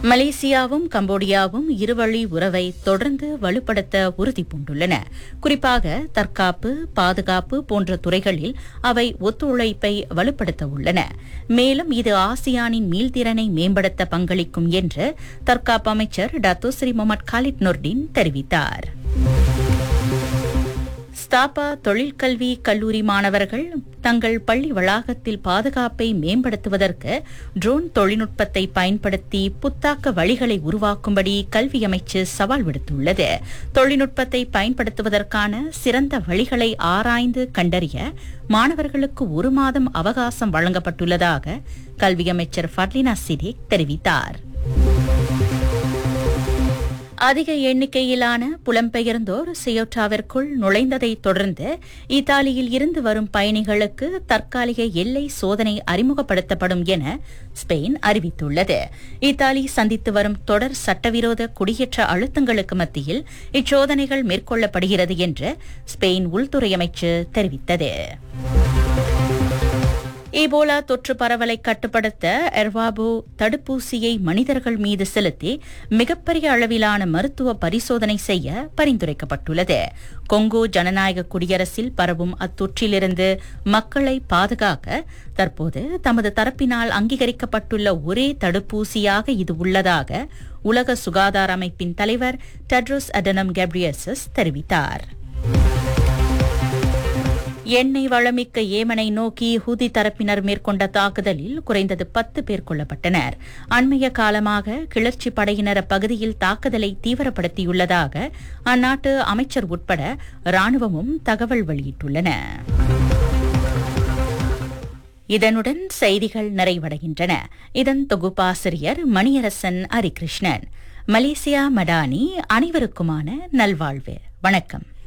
மலேசியாவும் கம்போடியாவும் இருவழி உறவை தொடர்ந்து வலுப்படுத்த உறுதி பூண்டுள்ளன குறிப்பாக தற்காப்பு பாதுகாப்பு போன்ற துறைகளில் அவை ஒத்துழைப்பை வலுப்படுத்த உள்ளன மேலும் இது ஆசியானின் மீள்திறனை மேம்படுத்த பங்களிக்கும் என்று தற்காப்பு அமைச்சர் டத்தோஸ்ரீ முகமது காலித் நொர்டின் தெரிவித்தார் ஸ்தாபா தொழிற்கல்வி கல்லூரி மாணவர்கள் தங்கள் பள்ளி வளாகத்தில் பாதுகாப்பை மேம்படுத்துவதற்கு ட்ரோன் தொழில்நுட்பத்தை பயன்படுத்தி புத்தாக்க வழிகளை உருவாக்கும்படி கல்வி அமைச்சு சவால் விடுத்துள்ளது தொழில்நுட்பத்தை பயன்படுத்துவதற்கான சிறந்த வழிகளை ஆராய்ந்து கண்டறிய மாணவர்களுக்கு ஒரு மாதம் அவகாசம் வழங்கப்பட்டுள்ளதாக கல்வி அமைச்சர் ஃபர்லினா சிடேக் தெரிவித்தார் அதிக எண்ணிக்கையிலான புலம்பெயர்ந்தோர் சியோட்டாவிற்குள் நுழைந்ததை தொடர்ந்து இத்தாலியில் இருந்து வரும் பயணிகளுக்கு தற்காலிக எல்லை சோதனை அறிமுகப்படுத்தப்படும் என ஸ்பெயின் அறிவித்துள்ளது இத்தாலி சந்தித்து வரும் தொடர் சட்டவிரோத குடியேற்ற அழுத்தங்களுக்கு மத்தியில் இச்சோதனைகள் மேற்கொள்ளப்படுகிறது என்று ஸ்பெயின் உள்துறை அமைச்சு தெரிவித்தது ஈபோலா தொற்று பரவலை கட்டுப்படுத்த எர்வாபோ தடுப்பூசியை மனிதர்கள் மீது செலுத்தி மிகப்பெரிய அளவிலான மருத்துவ பரிசோதனை செய்ய பரிந்துரைக்கப்பட்டுள்ளது கொங்கோ ஜனநாயக குடியரசில் பரவும் அத்தொற்றிலிருந்து மக்களை பாதுகாக்க தற்போது தமது தரப்பினால் அங்கீகரிக்கப்பட்டுள்ள ஒரே தடுப்பூசியாக இது உள்ளதாக உலக சுகாதார அமைப்பின் தலைவர் டெட்ரோஸ் அடனம் கெப்ரியசஸ் தெரிவித்தார் எண்ணெய் வளமிக்க ஏமனை நோக்கி ஹூதி தரப்பினர் மேற்கொண்ட தாக்குதலில் குறைந்தது பத்து பேர் கொல்லப்பட்டனர் அண்மைய காலமாக கிளர்ச்சி படையினர் அப்பகுதியில் தாக்குதலை தீவிரப்படுத்தியுள்ளதாக அந்நாட்டு அமைச்சர் உட்பட ராணுவமும் தகவல் வெளியிட்டுள்ளன இதனுடன் செய்திகள் நிறைவடைகின்றன இதன் தொகுப்பாசிரியர் மணியரசன் ஹரிகிருஷ்ணன் மலேசியா மடானி அனைவருக்குமான நல்வாழ்வு வணக்கம்